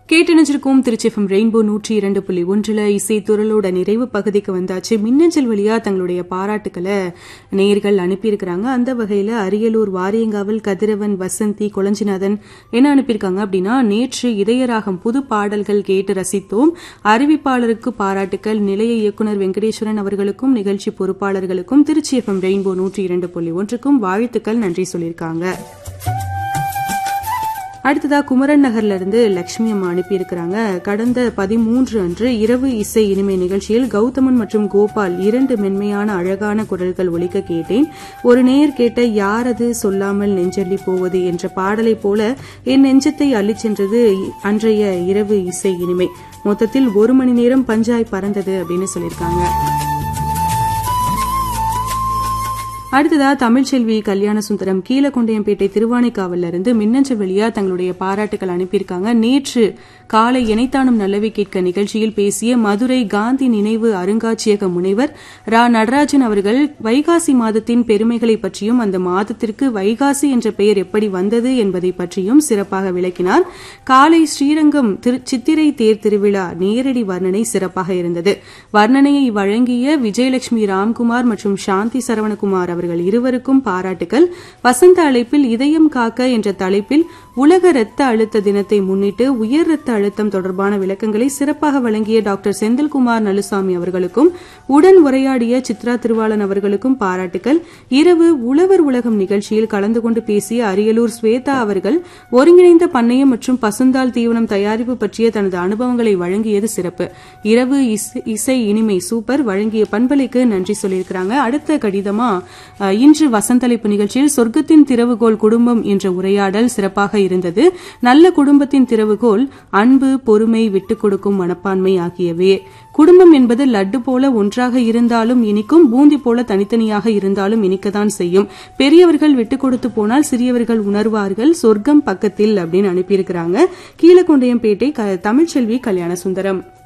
கேட்டணிச்சிருக்கோம் திருச்சிஃபம் rainbow நூற்றி இரண்டு புள்ளி ஒன்றில் இசை துறளோட நிறைவு பகுதிக்கு வந்தாச்சு மின்னஞ்சல் வழியா தங்களுடைய பாராட்டுக்களை நேயர்கள் அனுப்பியிருக்கிறாங்க அந்த வகையில் அரியலூர் வாரியங்காவல் கதிரவன் வசந்தி கொளஞ்சிநாதன் என்ன அனுப்பியிருக்காங்க அப்படின்னா நேற்று இதயராகம் புது பாடல்கள் கேட்டு ரசித்தோம் அறிவிப்பாளருக்கு பாராட்டுக்கள் நிலைய இயக்குநர் வெங்கடேஸ்வரன் அவர்களுக்கும் நிகழ்ச்சி பொறுப்பாளர்களுக்கும் திருச்சி எஃப்எம் ரெயின்போ நூற்றி இரண்டு புள்ளி ஒன்றுக்கும் வாழ்த்துக்கள் நன்றி சொல்லியிருக்காங்க அடுத்ததா குமரன் நகர்ல இருந்து லட்சுமி அம்மா அனுப்பியிருக்கிறாங்க கடந்த பதிமூன்று அன்று இரவு இசை இனிமை நிகழ்ச்சியில் கௌதமன் மற்றும் கோபால் இரண்டு மென்மையான அழகான குரல்கள் ஒலிக்க கேட்டேன் ஒரு நேர் கேட்ட யாரது சொல்லாமல் நெஞ்சள்ளி போவது என்ற பாடலை போல என் நெஞ்சத்தை அள்ளிச் சென்றது அன்றைய இரவு இசை இனிமை மொத்தத்தில் ஒரு மணி நேரம் பஞ்சாய் பறந்தது அப்படின்னு சொல்லியிருக்காங்க அடுத்ததா தமிழ்ச்செல்வி கல்யாண சுந்தரம் கீழகொண்டையம்பேட்டை திருவானைக்காவல்ல இருந்து மின்னஞ்சல் வழியா தங்களுடைய பாராட்டுகள் அனுப்பியிருக்காங்க நேற்று காலை இணைத்தானும் நல்லவை கேட்க நிகழ்ச்சியில் பேசிய மதுரை காந்தி நினைவு அருங்காட்சியக முனைவர் ரா நடராஜன் அவர்கள் வைகாசி மாதத்தின் பெருமைகளை பற்றியும் அந்த மாதத்திற்கு வைகாசி என்ற பெயர் எப்படி வந்தது என்பதை பற்றியும் சிறப்பாக விளக்கினார் காலை ஸ்ரீரங்கம் சித்திரை தேர் திருவிழா நேரடி வர்ணனை சிறப்பாக இருந்தது வர்ணனையை வழங்கிய விஜயலட்சுமி ராம்குமார் மற்றும் சாந்தி சரவணகுமார் அவர் அவர்கள் இருவருக்கும் பாராட்டுகள் வசந்த அழைப்பில் இதயம் காக்க என்ற தலைப்பில் உலக ரத்த அழுத்த தினத்தை முன்னிட்டு உயர் ரத்த அழுத்தம் தொடர்பான விளக்கங்களை சிறப்பாக வழங்கிய டாக்டர் செந்தில்குமார் நலுசாமி அவர்களுக்கும் உடன் உரையாடிய சித்ரா திருவாளன் அவர்களுக்கும் பாராட்டுகள் இரவு உழவர் உலகம் நிகழ்ச்சியில் கலந்து கொண்டு பேசிய அரியலூர் ஸ்வேதா அவர்கள் ஒருங்கிணைந்த பண்ணையம் மற்றும் பசுந்தால் தீவனம் தயாரிப்பு பற்றிய தனது அனுபவங்களை வழங்கியது சிறப்பு இரவு இசை இனிமை சூப்பர் வழங்கிய பண்பலைக்கு நன்றி சொல்லியிருக்கிறாங்க அடுத்த கடிதமா இன்று வசந்தளிப்பு நிகழ்ச்சியில் சொர்க்கத்தின் திறவுகோல் குடும்பம் என்ற உரையாடல் சிறப்பாக இருந்தது நல்ல குடும்பத்தின் திறவுகோல் அன்பு பொறுமை விட்டுக் கொடுக்கும் மனப்பான்மை ஆகியவே குடும்பம் என்பது லட்டு போல ஒன்றாக இருந்தாலும் இனிக்கும் பூந்தி போல தனித்தனியாக இருந்தாலும் இனிக்கத்தான் செய்யும் பெரியவர்கள் விட்டுக் கொடுத்து போனால் சிறியவர்கள் உணர்வார்கள் சொர்க்கம் பக்கத்தில் அப்படின்னு அனுப்பியிருக்கிறாங்க கீழக்கொண்டையம்பேட்டை தமிழ்ச்செல்வி கல்யாண சுந்தரம்